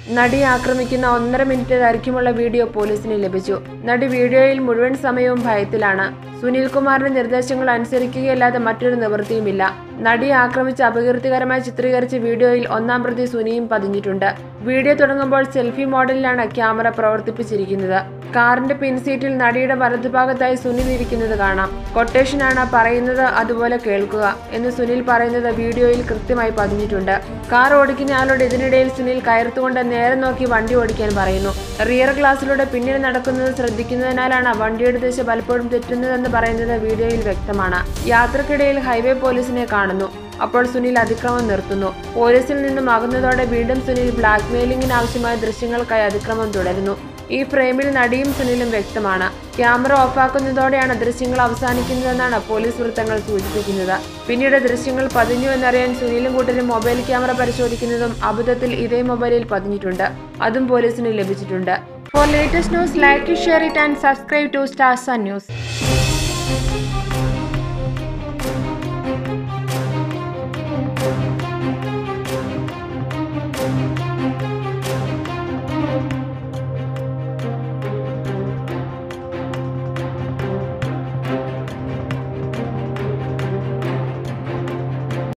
നടിയെ ആക്രമിക്കുന്ന ഒന്നര മിനിറ്റ് ദൈർഘ്യമുള്ള വീഡിയോ പോലീസിന് ലഭിച്ചു നടി വീഡിയോയിൽ മുഴുവൻ സമയവും ഭയത്തിലാണ് സുനിൽകുമാറിന്റെ നിർദ്ദേശങ്ങൾ അനുസരിക്കുകയല്ലാതെ മറ്റൊരു നിവൃത്തിയുമില്ല നടിയെ ആക്രമിച്ച് അപകീർത്തികരമായി ചിത്രീകരിച്ച വീഡിയോയിൽ ഒന്നാം പ്രതി സുനിയും പതിഞ്ഞിട്ടുണ്ട് വീഡിയോ തുടങ്ങുമ്പോൾ സെൽഫി മോഡലിലാണ് ക്യാമറ പ്രവർത്തിപ്പിച്ചിരിക്കുന്നത് കാറിന്റെ പിൻസീറ്റിൽ നടിയുടെ വലതുഭാഗത്തായി സുനിൽ ഇരിക്കുന്നത് കാണാം കൊട്ടേഷനാണ് പറയുന്നത് അതുപോലെ കേൾക്കുക എന്ന് സുനിൽ പറയുന്നത് വീഡിയോയിൽ കൃത്യമായി പതിഞ്ഞിട്ടുണ്ട് കാർ ഓടിക്കുന്നയാളോട് ഇതിനിടയിൽ സുനിൽ കയർത്തുകൊണ്ട് നേരെ നോക്കി വണ്ടി ഓടിക്കാൻ പറയുന്നു റിയർ ഗ്ലാസ്സിലൂടെ പിന്നിൽ നടക്കുന്നത് ശ്രദ്ധിക്കുന്നതിനാലാണ് വണ്ടിയുടെ ദിശ പലപ്പോഴും തെറ്റുന്നതെന്ന് പറയുന്നത് വീഡിയോയിൽ വ്യക്തമാണ് യാത്രക്കിടയിൽ ഹൈവേ പോലീസിനെ കാണുന്നു അപ്പോൾ സുനിൽ അതിക്രമം നിർത്തുന്നു പോലീസിൽ നിന്നും അകന്നതോടെ വീണ്ടും സുനിൽ ബ്ലാക്ക്മെയിലിംഗിന് ആവശ്യമായ ദൃശ്യങ്ങൾക്കായി അതിക്രമം തുടരുന്നു ഈ ഫ്രെയിമിൽ നടിയും സുനിലും വ്യക്തമാണ് ക്യാമറ ഓഫാക്കുന്നതോടെയാണ് ദൃശ്യങ്ങൾ അവസാനിക്കുന്നതെന്നാണ് പോലീസ് വൃത്തങ്ങൾ സൂചിപ്പിക്കുന്നത് പിന്നീട് ദൃശ്യങ്ങൾ പതിഞ്ഞു എന്നറിയാൻ സുനിലും കൂട്ടരും മൊബൈൽ ക്യാമറ പരിശോധിക്കുന്നതും അബദ്ധത്തിൽ ഇതേ മൊബൈലിൽ പതിഞ്ഞിട്ടുണ്ട് അതും പോലീസിന് ലഭിച്ചിട്ടുണ്ട് for latest news like share it and subscribe to Stars news